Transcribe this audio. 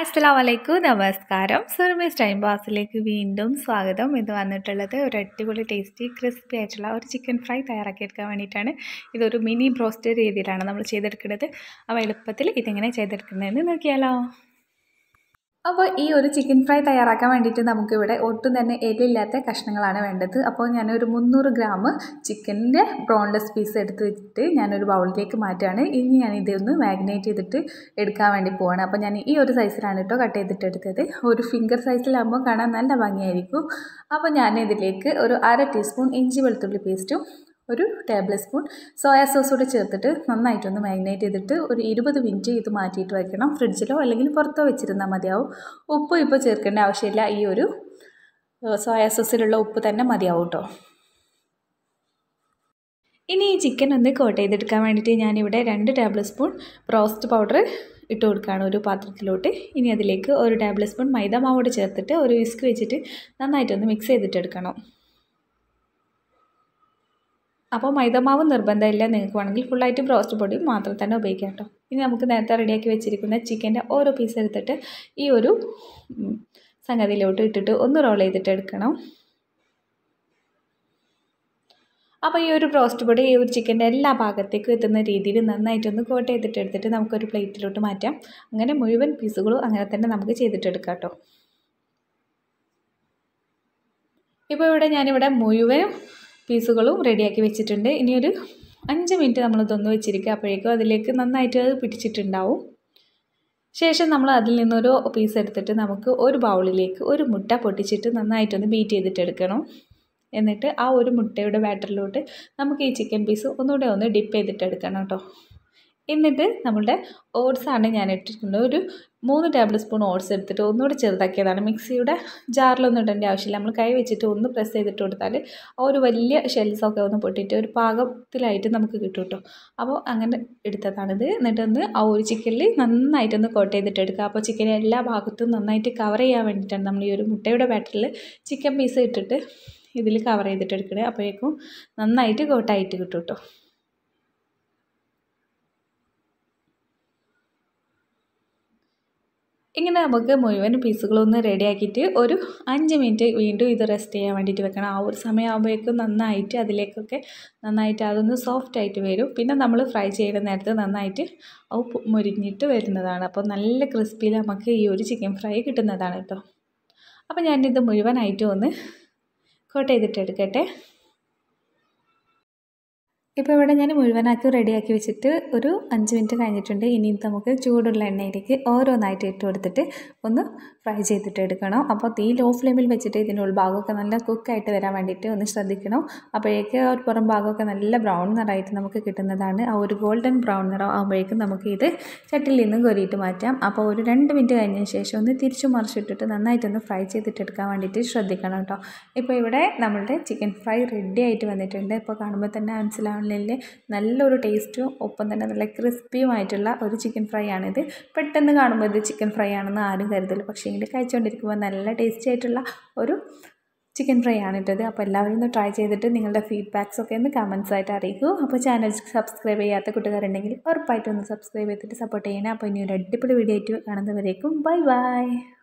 അസ്സലാം വലൈക്കും നമസ്കാരം സുർമീസ് ടൈം പാസിലേക്ക് വീണ്ടും സ്വാഗതം ഇത് വന്നിട്ടുള്ളത് ഒരു അടിപൊളി ടേസ്റ്റി ക്രിസ്പി ആയിട്ടുള്ള ഒരു ചിക്കൻ ഫ്രൈ തയ്യാറാക്കിയെടുക്കാൻ വേണ്ടിയിട്ടാണ് ഇതൊരു മിനി ബ്രോസ്റ്റ് രീതിയിലാണ് നമ്മൾ ചെയ്തെടുക്കുന്നത് അപ്പോൾ എളുപ്പത്തിൽ ഇതെങ്ങനെ ചെയ്തെടുക്കുന്നതെന്ന് നോക്കിയാലോ അപ്പോൾ ഈ ഒരു ചിക്കൻ ഫ്രൈ തയ്യാറാക്കാൻ വേണ്ടിയിട്ട് നമുക്കിവിടെ ഒട്ടും തന്നെ എല്ലില്ലാത്ത കഷ്ണങ്ങളാണ് വേണ്ടത് അപ്പോൾ ഞാനൊരു മുന്നൂറ് ഗ്രാം ചിക്കൻ്റെ ബ്രോൺലെസ് പീസ് എടുത്ത് വെച്ചിട്ട് ഞാനൊരു ബൗളിലേക്ക് മാറ്റുകയാണ് ഇനി ഞാൻ ഇതൊന്ന് മാഗ്നേറ്റ് ചെയ്തിട്ട് എടുക്കാൻ വേണ്ടി പോവാണ് അപ്പോൾ ഞാൻ ഈ ഒരു സൈസിലാണ് കേട്ടോ കട്ട് ചെയ്തിട്ട് എടുത്തത് ഒരു ഫിംഗർ സൈസിലാകുമ്പോൾ കാണാൻ നല്ല ഭംഗിയായിരിക്കും അപ്പോൾ ഞാൻ ഇതിലേക്ക് ഒരു അര ടീസ്പൂൺ ഇഞ്ചി വെളുത്തുള്ളി പേസ്റ്റും ഒരു ടേബിൾ സ്പൂൺ സോയാ സോസ് കൂടി ചേർത്തിട്ട് നന്നായിട്ടൊന്ന് മാഗ്നേറ്റ് ചെയ്തിട്ട് ഒരു ഇരുപത് മിനിറ്റ് ഇത് മാറ്റിയിട്ട് വയ്ക്കണം ഫ്രിഡ്ജിലോ അല്ലെങ്കിൽ പുറത്തോ വെച്ചിരുന്നാൽ മതിയാവും ഉപ്പ് ഇപ്പോൾ ചേർക്കേണ്ട ആവശ്യമില്ല ഈ ഒരു സോയാ സോസിലുള്ള ഉപ്പ് തന്നെ മതിയാവും കേട്ടോ ഇനി ഈ ചിക്കൻ ഒന്ന് കോട്ട് ചെയ്തെടുക്കാൻ വേണ്ടിയിട്ട് ഞാനിവിടെ രണ്ട് ടേബിൾ സ്പൂൺ റോസ്റ്റ് പൗഡർ ഇട്ട് കൊടുക്കുകയാണ് ഒരു പാത്രത്തിലോട്ട് ഇനി അതിലേക്ക് ഒരു ടേബിൾ സ്പൂൺ മൈദ മാവോട് ചേർത്തിട്ട് ഒരു വിസ്ക് വെച്ചിട്ട് നന്നായിട്ടൊന്ന് മിക്സ് ചെയ്തിട്ടെടുക്കണം അപ്പോൾ മൈദമാവ് നിർബന്ധമില്ല നിങ്ങൾക്ക് വേണമെങ്കിൽ ഫുള്ളായിട്ട് ബ്രോസ്റ്റ് പൊടി മാത്രം തന്നെ ഉപയോഗിക്കാം കേട്ടോ ഇനി നമുക്ക് നേരത്തെ റെഡിയാക്കി വെച്ചിരിക്കുന്ന ചിക്കൻ്റെ ഓരോ പീസ് എടുത്തിട്ട് ഈ ഒരു സംഗതിയിലോട്ട് ഇട്ടിട്ട് ഒന്ന് റോൾ ചെയ്തിട്ട് എടുക്കണം അപ്പോൾ ഈ ഒരു ബ്രോസ്റ്റ് പൊടി ഈ ഒരു ചിക്കൻ്റെ എല്ലാ ഭാഗത്തേക്കും എത്തുന്ന രീതിയിൽ നന്നായിട്ടൊന്ന് കോട്ട് ചെയ്തിട്ട് എടുത്തിട്ട് നമുക്കൊരു പ്ലേറ്റിലോട്ട് മാറ്റാം അങ്ങനെ മുഴുവൻ പീസുകളും അങ്ങനെ തന്നെ നമുക്ക് ചെയ്തിട്ടെടുക്കാം കേട്ടോ ഇപ്പോൾ ഇവിടെ ഞാനിവിടെ മുഴുവൻ പീസുകളും റെഡിയാക്കി വെച്ചിട്ടുണ്ട് ഇനിയൊരു അഞ്ച് മിനിറ്റ് നമ്മൾ ഇതൊന്ന് വെച്ചിരിക്കുക അപ്പോഴേക്കും അതിലേക്ക് നന്നായിട്ട് അത് പിടിച്ചിട്ടുണ്ടാവും ശേഷം നമ്മൾ അതിൽ നിന്നൊരു പീസ് എടുത്തിട്ട് നമുക്ക് ഒരു ബൗളിലേക്ക് ഒരു മുട്ട പൊട്ടിച്ചിട്ട് നന്നായിട്ടൊന്ന് ബീറ്റ് ചെയ്തിട്ട് എടുക്കണം എന്നിട്ട് ആ ഒരു മുട്ടയുടെ ബാറ്ററിലോട്ട് നമുക്ക് ഈ ചിക്കൻ പീസ് ഒന്നുകൂടെ ഒന്ന് ഡിപ്പ് ചെയ്തിട്ട് എടുക്കണം കേട്ടോ എന്നിട്ട് നമ്മളുടെ ഓട്സാണ് ഞാൻ ഇട്ടിട്ടുള്ളത് ഒരു മൂന്ന് ടേബിൾ സ്പൂൺ ഓട്സ് എടുത്തിട്ട് ഒന്നുകൂടി ചെറുതാക്കിയതാണ് മിക്സിയുടെ ജാറിലൊന്നും ഇടേണ്ട ആവശ്യമില്ല നമ്മൾ കൈ വെച്ചിട്ട് ഒന്ന് പ്രസ് ചെയ്തിട്ട് കൊടുത്താൽ ആ ഒരു വലിയ ഷെൽസൊക്കെ ഒന്ന് പൊട്ടിയിട്ട് ഒരു പാകത്തിലായിട്ട് നമുക്ക് കിട്ടും കേട്ടോ അപ്പോൾ അങ്ങനെ എടുത്തതാണിത് എന്നിട്ടൊന്ന് ആ ഒരു ചിക്കനിൽ നന്നായിട്ടൊന്ന് കോട്ട് ചെയ്തിട്ട് എടുക്കുക അപ്പോൾ ചിക്കൻ എല്ലാ ഭാഗത്തും നന്നായിട്ട് കവർ ചെയ്യാൻ വേണ്ടിയിട്ടാണ് നമ്മൾ ഈ ഒരു മുട്ടയുടെ ബാറ്ററിൽ ചിക്കൻ പീസ് ഇട്ടിട്ട് ഇതിൽ കവർ ചെയ്തിട്ട് എടുക്കണേ അപ്പോഴേക്കും നന്നായിട്ട് കോട്ടായിട്ട് കിട്ടും കേട്ടോ ഇങ്ങനെ നമുക്ക് മുഴുവൻ പീസുകളൊന്ന് റെഡിയാക്കിയിട്ട് ഒരു അഞ്ച് മിനിറ്റ് വീണ്ടും ഇത് റെസ്റ്റ് ചെയ്യാൻ വേണ്ടിയിട്ട് വെക്കണം ആ ഒരു സമയമാകുമ്പോഴേക്കും നന്നായിട്ട് അതിലേക്കൊക്കെ നന്നായിട്ട് അതൊന്ന് സോഫ്റ്റ് ആയിട്ട് വരും പിന്നെ നമ്മൾ ഫ്രൈ ചെയ്യുന്ന നേരത്ത് നന്നായിട്ട് അത് മുരിഞ്ഞിട്ട് വരുന്നതാണ് അപ്പോൾ നല്ല ക്രിസ്പിയിൽ നമുക്ക് ഈ ഒരു ചിക്കൻ ഫ്രൈ കിട്ടുന്നതാണ് കേട്ടോ അപ്പോൾ ഞാനിത് മുഴുവനായിട്ടും ഒന്ന് കോട്ട് ചെയ്തിട്ട് എടുക്കട്ടെ ഇപ്പോൾ ഇവിടെ ഞാൻ മുഴുവനാക്കി റെഡിയാക്കി വെച്ചിട്ട് ഒരു അഞ്ച് മിനിറ്റ് കഴിഞ്ഞിട്ടുണ്ട് ഇനി നമുക്ക് ചൂടുള്ള എണ്ണയിലേക്ക് ഓരോന്നായിട്ട് ഇട്ട് കൊടുത്തിട്ട് ഒന്ന് ഫ്രൈ ചെയ്തിട്ട് എടുക്കണം അപ്പോൾ തീ ലോ ഫ്ലെയിമിൽ വെച്ചിട്ട് ഇതിൻ്റെ ഉൾഭാഗമൊക്കെ നല്ല കുക്കായിട്ട് വരാൻ വേണ്ടിയിട്ട് ഒന്ന് ശ്രദ്ധിക്കണം അപ്പോഴേക്ക് ഒരു പുറം ഭാഗമൊക്കെ നല്ല ബ്രൗൺ നിറമായിട്ട് നമുക്ക് കിട്ടുന്നതാണ് ആ ഒരു ഗോൾഡൻ ബ്രൗൺ നിറം ആകുമ്പോഴേക്കും നമുക്ക് ഇത് ചട്ടിയിൽ നിന്ന് കോരിയിട്ട് മാറ്റാം അപ്പോൾ ഒരു രണ്ട് മിനിറ്റ് കഴിഞ്ഞതിന് ശേഷം ഒന്ന് തിരിച്ചു മറിച്ചിട്ടിട്ട് നന്നായിട്ടൊന്ന് ഫ്രൈ ചെയ്തിട്ട് എടുക്കാൻ വേണ്ടിയിട്ട് ശ്രദ്ധിക്കണം കേട്ടോ ഇപ്പോൾ ഇവിടെ നമ്മളുടെ ചിക്കൻ ഫ്രൈ റെഡി ആയിട്ട് വന്നിട്ടുണ്ട് ഇപ്പോൾ കാണുമ്പോൾ തന്നെ മനസ്സിലാവുന്നില്ലേ നല്ലൊരു ടേസ്റ്റും ഒപ്പം തന്നെ നല്ല ക്രിസ്പിയുമായിട്ടുള്ള ഒരു ചിക്കൻ ഫ്രൈ ആണിത് പെട്ടെന്ന് കാണുമ്പോൾ ഇത് ചിക്കൻ ഫ്രൈ ആണെന്ന് ആരും കരുതില്ല പക്ഷേ എങ്കിൽ കഴിച്ചുകൊണ്ടിരിക്കുമ്പോൾ നല്ല ടേസ്റ്റി ആയിട്ടുള്ള ഒരു ചിക്കൻ ഫ്രൈ ആണ് ഇട്ടത് അപ്പോൾ എല്ലാവരും ഒന്ന് ട്രൈ ചെയ്തിട്ട് നിങ്ങളുടെ ഫീഡ്ബാക്സ് ഒക്കെ ഒന്ന് കമൻസ് ആയിട്ട് അറിയിക്കൂ അപ്പോൾ ചാനൽ സബ്സ്ക്രൈബ് ചെയ്യാത്ത കൂട്ടുകാരുണ്ടെങ്കിൽ ഉറപ്പായിട്ടും ഒന്ന് സബ്സ്ക്രൈബ് ചെയ്തിട്ട് സപ്പോർട്ട് ചെയ്യണേ അപ്പോൾ ഇനി ഒരു അടിപൊളി വീഡിയോ ആയിട്ട് കാണുന്നവരേക്കും ബൈ ബൈ